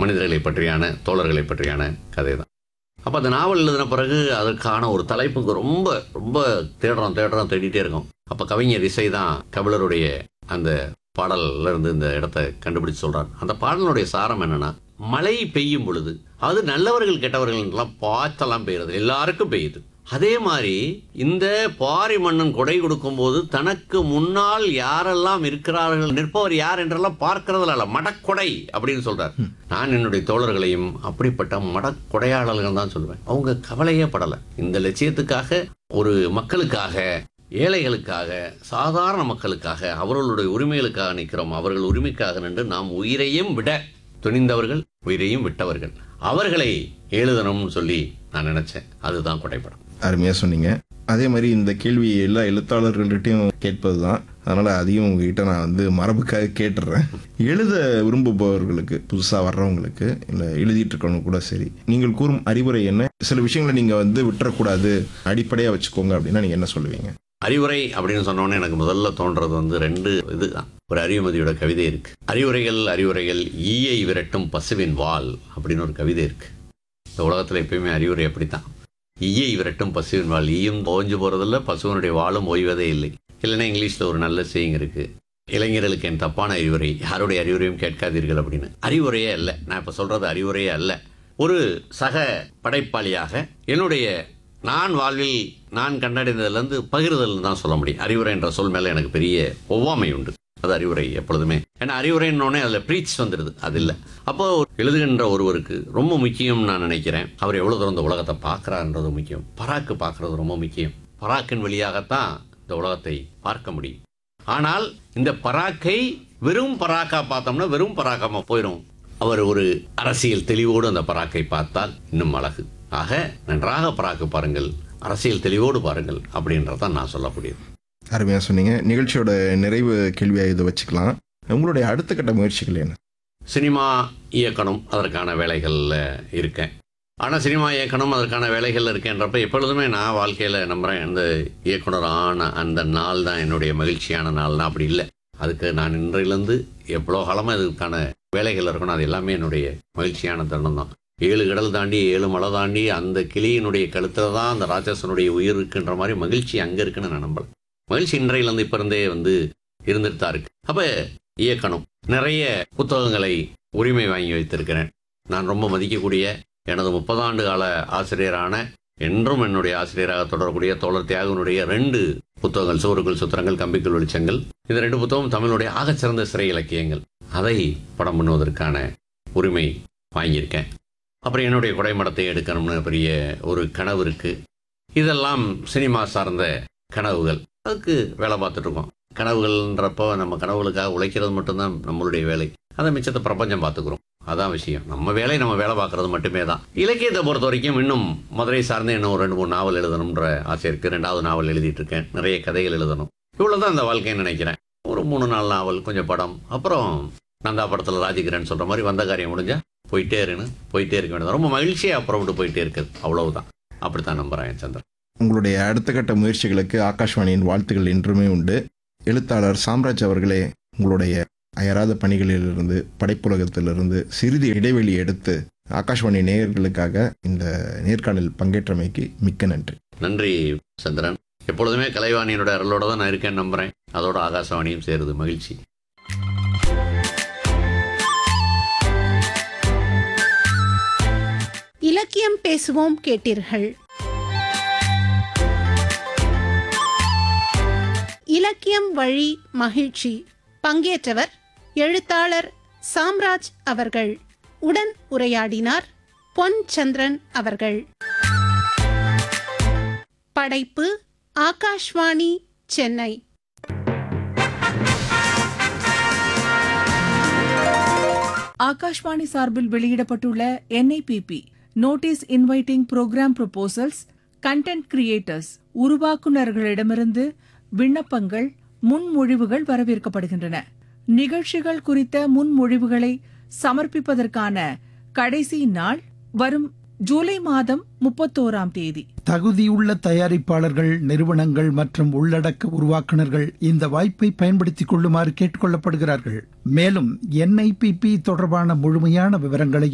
மனிதர்களை பற்றியான தோழர்களை பற்றியான கதை தான் அப்போ அந்த நாவல் எழுதின பிறகு அதற்கான ஒரு தலைப்புக்கு ரொம்ப ரொம்ப தேடுறோம் தேடுறோம் தேடிட்டே இருக்கோம் அப்போ கவிஞர் இசை தான் கபிலருடைய அந்த பாடல்ல இருந்து இந்த இடத்த கண்டுபிடிச்சு சொல்றார் அந்த பாடலுடைய சாரம் என்னன்னா மழை பெய்யும் பொழுது அது நல்லவர்கள் கெட்டவர்கள் பார்த்தெல்லாம் பெய்யுறது எல்லாருக்கும் பெய்யுது அதே மாதிரி இந்த பாரி மன்னன் கொடை கொடுக்கும்போது தனக்கு முன்னால் யாரெல்லாம் இருக்கிறார்கள் நிற்பவர் யார் என்றெல்லாம் பார்க்கறதுல அல்ல மடக்கொடை அப்படின்னு சொல்றார் நான் என்னுடைய தோழர்களையும் அப்படிப்பட்ட மடக்கொடையாளர்கள் தான் சொல்லுவேன் அவங்க கவலையே படலை இந்த லட்சியத்துக்காக ஒரு மக்களுக்காக ஏழைகளுக்காக சாதாரண மக்களுக்காக அவர்களுடைய உரிமைகளுக்காக நிற்கிறோம் அவர்கள் உரிமைக்காக நின்று நாம் உயிரையும் விட துணிந்தவர்கள் உயிரையும் விட்டவர்கள் அவர்களை எழுதணும்னு சொல்லி நான் நினைச்சேன் அதுதான் கொடைப்படம் அருமையா சொன்னீங்க அதே மாதிரி இந்த கேள்வி எல்லா எழுத்தாளர்கள்ட்டையும் கேட்பது தான் அதனால அதையும் உங்ககிட்ட நான் வந்து மரபுக்காக கேட்டுடுறேன் எழுத விரும்புபவர்களுக்கு புதுசா வர்றவங்களுக்கு இல்ல எழுதிட்டு இருக்கவங்க கூட சரி நீங்கள் கூறும் அறிவுரை என்ன சில விஷயங்களை நீங்க வந்து விட்டுறக்கூடாது அடிப்படையா வச்சுக்கோங்க அப்படின்னா நீங்க என்ன சொல்லுவீங்க அறிவுரை அப்படின்னு சொன்னோன்னே எனக்கு முதல்ல தோன்றது வந்து ரெண்டு இதுதான் ஒரு அறிவுமதியோட கவிதை இருக்கு அறிவுரைகள் அறிவுரைகள் ஈயை விரட்டும் பசுவின் வால் அப்படின்னு ஒரு கவிதை இருக்கு இந்த உலகத்துல எப்பயுமே அறிவுரை அப்படித்தான் ஈயை விரட்டும் பசுவின் வால் ஈயும் ஓஞ்சு போறதில்ல பசுவனுடைய வாளும் ஓய்வதே இல்லை இல்லைன்னா இங்கிலீஷ்ல ஒரு நல்ல செய்யுங்க இருக்கு இளைஞர்களுக்கு என் தப்பான அறிவுரை யாருடைய அறிவுரையும் கேட்காதீர்கள் அப்படின்னு அறிவுரையே அல்ல நான் இப்ப சொல்றது அறிவுரையே அல்ல ஒரு சக படைப்பாளியாக என்னுடைய நான் வாழ்வில் நான் கண்டடைந்ததுலேருந்து பகிர்தல் தான் சொல்ல முடியும் அறிவுரை என்ற சொல் மேலே எனக்கு பெரிய ஒவ்வாமை உண்டு அது அறிவுரை எப்பொழுதுமே ஏன்னா அறிவுரைன்னொடனே அதில் ப்ரீச் வந்துடுது அது இல்லை அப்போ எழுதுகின்ற ஒருவருக்கு ரொம்ப முக்கியம் நான் நினைக்கிறேன் அவர் எவ்வளோ தூரம் இந்த உலகத்தை பார்க்குறாருன்றது முக்கியம் பராக்கு பார்க்கறது ரொம்ப முக்கியம் பராக்கின் வழியாகத்தான் இந்த உலகத்தை பார்க்க முடியும் ஆனால் இந்த பராக்கை வெறும் பராக்கா பார்த்தோம்னா வெறும் பராக்காம போயிடும் அவர் ஒரு அரசியல் தெளிவோடு அந்த பராக்கை பார்த்தால் இன்னும் அழகு ஆக நன்றாக பராக்கு பாருங்கள் அரசியல் தெளிவோடு பாருங்கள் அப்படின்றதான் நான் சொல்லக்கூடியது அருமையா சொன்னீங்க நிகழ்ச்சியோட நிறைவு கேள்வியா இதை வச்சுக்கலாம் உங்களுடைய அடுத்த கட்ட முயற்சிகள் என்ன சினிமா இயக்கணும் அதற்கான வேலைகளில் இருக்கேன் ஆனால் சினிமா இயக்கணும் அதற்கான வேலைகளில் இருக்கேன்றப்ப எப்பொழுதுமே நான் வாழ்க்கையில் நம்புகிறேன் அந்த இயக்குனர் ஆன அந்த நாள் தான் என்னுடைய மகிழ்ச்சியான நாள் தான் அப்படி இல்லை அதுக்கு நான் இன்றையிலேருந்து எவ்வளோ காலமாக இதுக்கான வேலைகள் இருக்கணும் அது எல்லாமே என்னுடைய மகிழ்ச்சியான தருணம் தான் ஏழு கடல் தாண்டி ஏழு மலை தாண்டி அந்த கிளியினுடைய கழுத்தில் தான் அந்த ராட்சசனுடைய உயிர் இருக்குன்ற மாதிரி மகிழ்ச்சி அங்கே இருக்குன்னு நான் நம்பல மகிழ்ச்சி இன்றையிலேருந்து இப்போ இருந்தே வந்து இருந்துட்டு தான் இருக்கு அப்போ இயக்கணும் நிறைய புத்தகங்களை உரிமை வாங்கி வைத்திருக்கிறேன் நான் ரொம்ப மதிக்கக்கூடிய எனது முப்பதாண்டு கால ஆசிரியரான என்றும் என்னுடைய ஆசிரியராக தொடரக்கூடிய தோழர் தியாகனுடைய ரெண்டு புத்தகங்கள் சுவருக்குள் சுத்திரங்கள் கம்பிக்குள் வெளிச்சங்கள் இந்த ரெண்டு புத்தகம் தமிழுடைய ஆகச்சிறந்த சிறை இலக்கியங்கள் அதை படம் பண்ணுவதற்கான உரிமை வாங்கியிருக்கேன் அப்புறம் என்னுடைய குடைமடத்தை எடுக்கணும்னு பெரிய ஒரு கனவு இருக்கு இதெல்லாம் சினிமா சார்ந்த கனவுகள் அதுக்கு வேலை பார்த்துட்டு இருக்கோம் கனவுகள்ன்றப்போ நம்ம கனவுகளுக்காக உழைக்கிறது மட்டும்தான் நம்மளுடைய வேலை அதை மிச்சத்தை பிரபஞ்சம் பார்த்துக்கிறோம் அதான் விஷயம் நம்ம வேலை நம்ம வேலை பார்க்கறது மட்டுமே தான் இலக்கியத்தை பொறுத்த வரைக்கும் இன்னும் மதுரை சார்ந்து இன்னும் ஒரு ரெண்டு மூணு நாவல் எழுதணுன்ற ஆசை இருக்கு ரெண்டாவது நாவல் எழுதிட்டு இருக்கேன் நிறைய கதைகள் எழுதணும் இவ்வளவுதான் அந்த வாழ்க்கைன்னு நினைக்கிறேன் ஒரு மூணு நாலு நாவல் கொஞ்சம் படம் அப்புறம் நந்தா படத்தில் ராஜகிரன் சொல்ற மாதிரி வந்த காரியம் முடிஞ்சா போயிட்டே இருன்னு போயிட்டே இருக்க வேண்டியது ரொம்ப மகிழ்ச்சியாக அப்புறம் விட்டு போயிட்டே இருக்குது அவ்வளவுதான் அப்படித்தான் நம்புறேன் சந்திரன் உங்களுடைய அடுத்த கட்ட முயற்சிகளுக்கு ஆகாஷ்வாணியின் வாழ்த்துக்கள் என்றுமே உண்டு எழுத்தாளர் சாம்ராஜ் அவர்களே உங்களுடைய அயராத பணிகளிலிருந்து படைப்புலகத்திலிருந்து சிறிது இடைவெளி எடுத்து ஆகாஷ்வாணி நேயர்களுக்காக இந்த நேர்காணல் பங்கேற்றமைக்கு மிக்க நன்றி நன்றி சந்திரன் எப்பொழுதுமே கலைவாணியோட அருளோட தான் நான் இருக்கேன்னு நம்புறேன் அதோட ஆகாசவாணியும் சேருது மகிழ்ச்சி இலக்கியம் பேசுவோம் கேட்டீர்கள் இலக்கியம் வழி மகிழ்ச்சி பங்கேற்றவர் எழுத்தாளர் சாம்ராஜ் அவர்கள் உடன் உரையாடினார் பொன் சந்திரன் அவர்கள் படைப்பு ஆகாஷ்வாணி சென்னை ஆகாஷ்வாணி சார்பில் வெளியிடப்பட்டுள்ள N I P P notice inviting program proposals content creators உருவாக்குநர்களிடமிருந்து விண்ணப்பங்கள் முன்மொழிவுகள் வரவேற்கப்படுகின்றன நிகழ்ச்சிகள் குறித்த முன்மொழிவுகளை சமர்ப்பிப்பதற்கான கடைசி நாள் வரும் ஜூலை மாதம் முப்பத்தோராம் தேதி தகுதியுள்ள தயாரிப்பாளர்கள் நிறுவனங்கள் மற்றும் உள்ளடக்க உருவாக்குனர்கள் இந்த வாய்ப்பை பயன்படுத்திக் கொள்ளுமாறு கேட்டுக்கொள்ளப்படுகிறார்கள் மேலும் என்ஐபிபி தொடர்பான முழுமையான விவரங்களை